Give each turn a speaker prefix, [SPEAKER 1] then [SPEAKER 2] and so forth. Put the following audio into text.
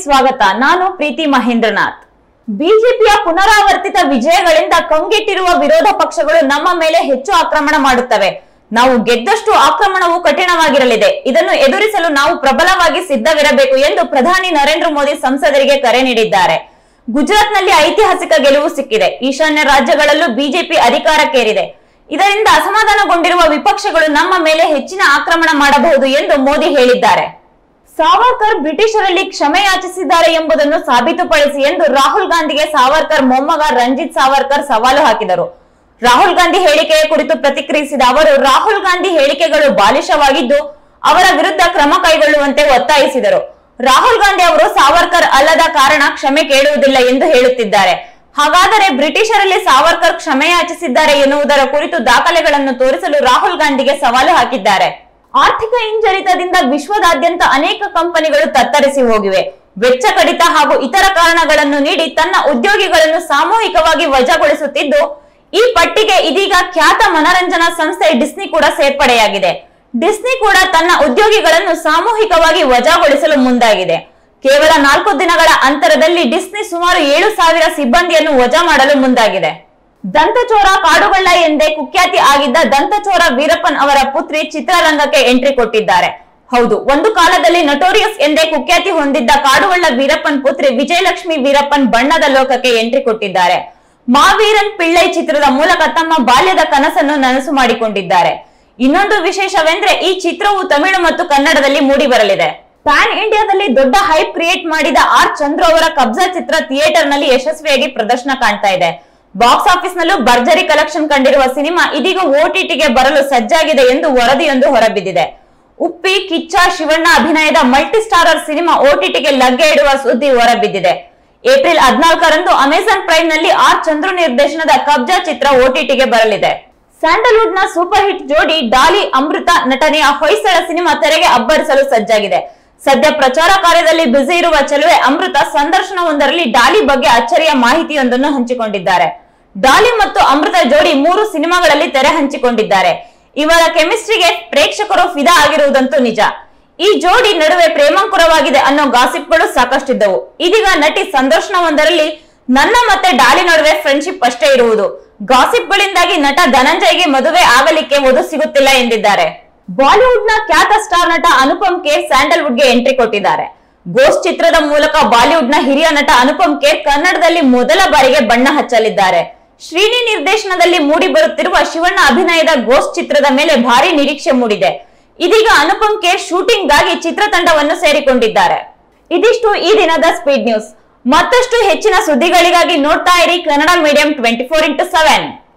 [SPEAKER 1] ಸ್ವಾಗತ ನಾನು ಪ್ರೀತಿ ಮಹೇಂದ್ರನಾಥ್ ಬಿಜೆಪಿಯ ಪುನರಾವರ್ತಿತ ವಿಜಯಗಳಿಂದ ಕಂಗೆಟ್ಟಿರುವ ವಿರೋಧ ಪಕ್ಷಗಳು ನಮ್ಮ ಮೇಲೆ ಹೆಚ್ಚು ಆಕ್ರಮಣ ಮಾಡುತ್ತವೆ ನಾವು ಗೆದ್ದಷ್ಟು ಆಕ್ರಮಣವು ಕಠಿಣವಾಗಿರಲಿದೆ ಇದನ್ನು ಎದುರಿಸಲು ನಾವು ಪ್ರಬಲವಾಗಿ ಸಿದ್ಧವಿರಬೇಕು ಎಂದು ಪ್ರಧಾನಿ ನರೇಂದ್ರ ಮೋದಿ ಸಂಸದರಿಗೆ ಕರೆ ನೀಡಿದ್ದಾರೆ ಗುಜರಾತ್ನಲ್ಲಿ ಐತಿಹಾಸಿಕ ಗೆಲುವು ಸಿಕ್ಕಿದೆ ಈಶಾನ್ಯ ರಾಜ್ಯಗಳಲ್ಲೂ ಬಿಜೆಪಿ ಅಧಿಕಾರಕ್ಕೇರಿದೆ ಇದರಿಂದ ಅಸಮಾಧಾನಗೊಂಡಿರುವ ವಿಪಕ್ಷಗಳು ನಮ್ಮ ಮೇಲೆ ಹೆಚ್ಚಿನ ಆಕ್ರಮಣ ಮಾಡಬಹುದು ಎಂದು ಮೋದಿ ಹೇಳಿದ್ದಾರೆ ಸಾವರ್ಕರ್ ಬ್ರಿಟಿಷರಲ್ಲಿ ಕ್ಷಮೆ ಯಾಚಿಸಿದ್ದಾರೆ ಎಂಬುದನ್ನು ಸಾಬೀತುಪಡಿಸಿ ಎಂದು ರಾಹುಲ್ ಗಾಂಧಿಗೆ ಸಾವರ್ಕರ್ ಮೊಮ್ಮಗ ರಂಜಿತ್ ಸಾವರ್ಕರ್ ಸವಾಲು ಹಾಕಿದರು ರಾಹುಲ್ ಗಾಂಧಿ ಹೇಳಿಕೆಯ ಕುರಿತು ಪ್ರತಿಕ್ರಿಯಿಸಿದ ಅವರು ರಾಹುಲ್ ಗಾಂಧಿ ಹೇಳಿಕೆಗಳು ಬಾಲಿಶವಾಗಿದ್ದು ಅವರ ವಿರುದ್ಧ ಕ್ರಮ ಕೈಗೊಳ್ಳುವಂತೆ ಒತ್ತಾಯಿಸಿದರು ರಾಹುಲ್ ಗಾಂಧಿ ಅವರು ಸಾವರ್ಕರ್ ಅಲ್ಲದ ಕಾರಣ ಕ್ಷಮೆ ಕೇಳುವುದಿಲ್ಲ ಎಂದು ಹೇಳುತ್ತಿದ್ದಾರೆ ಹಾಗಾದರೆ ಬ್ರಿಟಿಷರಲ್ಲಿ ಸಾವರ್ಕರ್ ಕ್ಷಮೆ ಯಾಚಿಸಿದ್ದಾರೆ ಎನ್ನುವುದರ ಕುರಿತು ದಾಖಲೆಗಳನ್ನು ತೋರಿಸಲು ರಾಹುಲ್ ಗಾಂಧಿಗೆ ಸವಾಲು ಹಾಕಿದ್ದಾರೆ ಆರ್ಥಿಕ ಹಿಂಜರಿತದಿಂದ ವಿಶ್ವದಾದ್ಯಂತ ಅನೇಕ ಕಂಪನಿಗಳು ತತ್ತರಿಸಿ ಹೋಗಿವೆ ವೆಚ್ಚ ಕಡಿತ ಹಾಗೂ ಇತರ ಕಾರಣಗಳನ್ನು ನೀಡಿ ತನ್ನ ಉದ್ಯೋಗಿಗಳನ್ನು ಸಾಮೂಹಿಕವಾಗಿ ವಜಾಗೊಳಿಸುತ್ತಿದ್ದು ಈ ಪಟ್ಟಿಗೆ ಇದೀಗ ಖ್ಯಾತ ಮನರಂಜನಾ ಸಂಸ್ಥೆ ಡಿಸ್ನಿ ಕೂಡ ಸೇರ್ಪಡೆಯಾಗಿದೆ ಡಿಸ್ನಿ ಕೂಡ ತನ್ನ ಉದ್ಯೋಗಿಗಳನ್ನು ಸಾಮೂಹಿಕವಾಗಿ ವಜಾಗೊಳಿಸಲು ಮುಂದಾಗಿದೆ ಕೇವಲ ನಾಲ್ಕು ದಿನಗಳ ಅಂತರದಲ್ಲಿ ಡಿಸ್ನಿ ಸುಮಾರು ಏಳು ಸಾವಿರ ಸಿಬ್ಬಂದಿಯನ್ನು ವಜಾ ಮಾಡಲು ಮುಂದಾಗಿದೆ ದಂತಚೋರ ಕಾಡುಗಳ್ಳ ಎಂದೇ ಕುಖ್ಯಾತಿ ಆಗಿದ್ದ ದಂತಚೋರ ವೀರಪ್ಪನ್ ಅವರ ಪುತ್ರಿ ಚಿತ್ರರಂಗಕ್ಕೆ ಎಂಟ್ರಿ ಕೊಟ್ಟಿದ್ದಾರೆ ಹೌದು ಒಂದು ಕಾಲದಲ್ಲಿ ನಟೋರಿಯಸ್ ಎಂದೇ ಕುಖ್ಯಾತಿ ಹೊಂದಿದ್ದ ಕಾಡುಗಳ್ಳ ವೀರಪ್ಪನ್ ಪುತ್ರಿ ವಿಜಯಲಕ್ಷ್ಮಿ ವೀರಪ್ಪನ್ ಬಣ್ಣದ ಲೋಕಕ್ಕೆ ಎಂಟ್ರಿ ಕೊಟ್ಟಿದ್ದಾರೆ ಮಾವೀರನ್ ಪಿಳ್ಳೈ ಚಿತ್ರದ ಮೂಲಕ ತಮ್ಮ ಬಾಲ್ಯದ ಕನಸನ್ನು ನನಸು ಮಾಡಿಕೊಂಡಿದ್ದಾರೆ ಇನ್ನೊಂದು ವಿಶೇಷವೆಂದ್ರೆ ಈ ಚಿತ್ರವು ತಮಿಳು ಮತ್ತು ಕನ್ನಡದಲ್ಲಿ ಮೂಡಿ ಬರಲಿದೆ ಪ್ಯಾನ್ ಇಂಡಿಯಾದಲ್ಲಿ ದೊಡ್ಡ ಹೈಪ್ ಕ್ರಿಯೇಟ್ ಮಾಡಿದ ಆರ್ ಚಂದ್ರು ಅವರ ಕಬ್ಜಾ ಚಿತ್ರ ಥಿಯೇಟರ್ ನಲ್ಲಿ ಯಶಸ್ವಿಯಾಗಿ ಪ್ರದರ್ಶನ ಕಾಣ್ತಾ ಇದೆ ಬಾಕ್ಸ್ ಆಫೀಸ್ ನಲ್ಲೂ ಭರ್ಜರಿ ಕಲೆಕ್ಷನ್ ಕಂಡಿರುವ ಸಿನಿಮಾ ಇದೀಗ ಓಟಿಟಿಗೆ ಬರಲು ಸಜ್ಜಾಗಿದೆ ಎಂದು ವರದಿಯೊಂದು ಹೊರಬಿದ್ದಿದೆ ಉಪ್ಪಿ ಕಿಚ್ಚ ಶಿವಣ್ಣ ಅಭಿನಯದ ಮಲ್ಟಿ ಸ್ಟಾರರ್ ಸಿನಿಮಾ ಓಟಿಟಿಗೆ ಲಗ್ಗೆ ಇಡುವ ಸುದ್ದಿ ಹೊರಬಿದ್ದಿದೆ ಏಪ್ರಿಲ್ ಹದಿನಾಲ್ಕರಂದು ಅಮೆಜಾನ್ ಪ್ರೈಮ್ ನಲ್ಲಿ ಆರ್ ಚಂದ್ರು ನಿರ್ದೇಶನದ ಕಬ್ಜಾ ಚಿತ್ರ ಓಟಿಟಿಗೆ ಬರಲಿದೆ ಸ್ಯಾಂಡಲ್ವುಡ್ ನ ಸೂಪರ್ ಹಿಟ್ ಜೋಡಿ ಡಾಲಿ ಅಮೃತ ನಟನೆಯ ಹೊಯ್ಸಳ ಸಿನಿಮಾ ತೆರೆಗೆ ಅಬ್ಬರಿಸಲು ಸಜ್ಜಾಗಿದೆ ಸದ್ಯ ಪ್ರಚಾರ ಕಾರ್ಯದಲ್ಲಿ ಬ್ಯುಸಿ ಇರುವ ಚೆಲುವೆ ಅಮೃತ ಸಂದರ್ಶನವೊಂದರಲ್ಲಿ ಡಾಲಿ ಬಗ್ಗೆ ಅಚ್ಚರಿಯ ಮಾಹಿತಿಯೊಂದನ್ನು ಹಂಚಿಕೊಂಡಿದ್ದಾರೆ ಡಾಲಿ ಮತ್ತು ಅಮೃತ ಜೋಡಿ ಮೂರು ಸಿನಿಮಾಗಳಲ್ಲಿ ತೆರೆ ಹಂಚಿಕೊಂಡಿದ್ದಾರೆ ಇವರ ಕೆಮಿಸ್ಟ್ರಿಗೆ ಪ್ರೇಕ್ಷಕರು ಫಿದಾ ಆಗಿರುವುದಂತೂ ನಿಜ ಈ ಜೋಡಿ ನಡುವೆ ಪ್ರೇಮಾಂಕುರವಾಗಿದೆ ಅನ್ನೋ ಗಾಸಿಪ್ಗಳು ಸಾಕಷ್ಟಿದ್ದವು ಇದೀಗ ನಟಿ ಸಂದರ್ಶನವೊಂದರಲ್ಲಿ ನನ್ನ ಮತ್ತೆ ಡಾಲಿ ನಡುವೆ ಫ್ರೆಂಡ್ಶಿಪ್ ಅಷ್ಟೇ ಇರುವುದು ಗಾಸಿಪ್ಗಳಿಂದಾಗಿ ನಟ ಧನಂಜಯ್ಗೆ ಮದುವೆ ಆಗಲಿಕ್ಕೆ ವಧು ಸಿಗುತ್ತಿಲ್ಲ ಎಂದಿದ್ದಾರೆ ಬಾಲಿವುಡ್ ನ ಖ್ಯಾತ ಸ್ಟಾರ್ ನಟ ಅನುಪಮ್ ಖೇರ್ ಸ್ಯಾಂಡಲ್ವುಡ್ಗೆ ಎಂಟ್ರಿ ಕೊಟ್ಟಿದ್ದಾರೆ ಗೋಸ್ಟ್ ಚಿತ್ರದ ಮೂಲಕ ಬಾಲಿವುಡ್ ನ ಹಿರಿಯ ನಟ ಅನುಪಮ್ ಖೇರ್ ಕನ್ನಡದಲ್ಲಿ ಮೊದಲ ಬಾರಿಗೆ ಬಣ್ಣ ಹಚ್ಚಲಿದ್ದಾರೆ ಶ್ರೀನಿ ನಿರ್ದೇಶನದಲ್ಲಿ ಮೂಡಿ ಬರುತ್ತಿರುವ ಶಿವಣ್ಣ ಅಭಿನಯದ ಗೋಸ್ಟ್ ಚಿತ್ರದ ಮೇಲೆ ಭಾರಿ ನಿರೀಕ್ಷೆ ಮೂಡಿದೆ ಇದೀಗ ಅನುಪಮ್ ಖೇರ್ ಶೂಟಿಂಗ್ ಗಾಗಿ ಚಿತ್ರತಂಡವನ್ನು ಸೇರಿಕೊಂಡಿದ್ದಾರೆ ಇದಿಷ್ಟು ಈ ದಿನದ ಸ್ಪೀಡ್ ನ್ಯೂಸ್ ಮತ್ತಷ್ಟು ಹೆಚ್ಚಿನ ಸುದ್ದಿಗಳಿಗಾಗಿ ನೋಡ್ತಾ ಇರಿ Kannada medium twenty four into seven